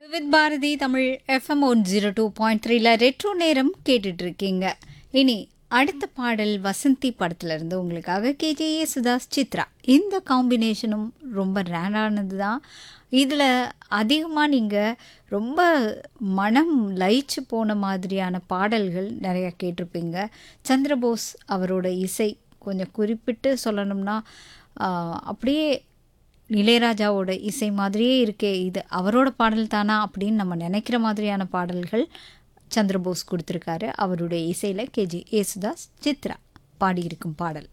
with Bharathi Tamil FM one zero two point த்ரீல retro நேரம் கேட்டுட்டு இருக்கீங்க இனி அடுத்த பாடல் வசந்தி படத்துல இருந்து உங்களுக்காக கேஜேஏ சுதாஸ் சித்ரா இந்த காம்பினேஷனும் ரொம்ப ரேரானது தான் இதில் அதிகமாக நீங்கள் ரொம்ப மனம் லயிச்சு போன மாதிரியான பாடல்கள் நிறையா கேட்டிருப்பீங்க சந்திரபோஸ் அவரோட இசை கொஞ்சம் குறிப்பிட்டு சொல்லணும்னா ஆஹ், அப்படியே இளையராஜாவோட இசை மாதிரியே இருக்கே இது அவரோட பாடல் தானா அப்படின்னு நம்ம நினைக்கிற மாதிரியான பாடல்கள் சந்திரபோஸ் கொடுத்துருக்காரு அவருடைய இசையில் கேஜி ஏசுதாஸ் சித்ரா பாடியிருக்கும் பாடல்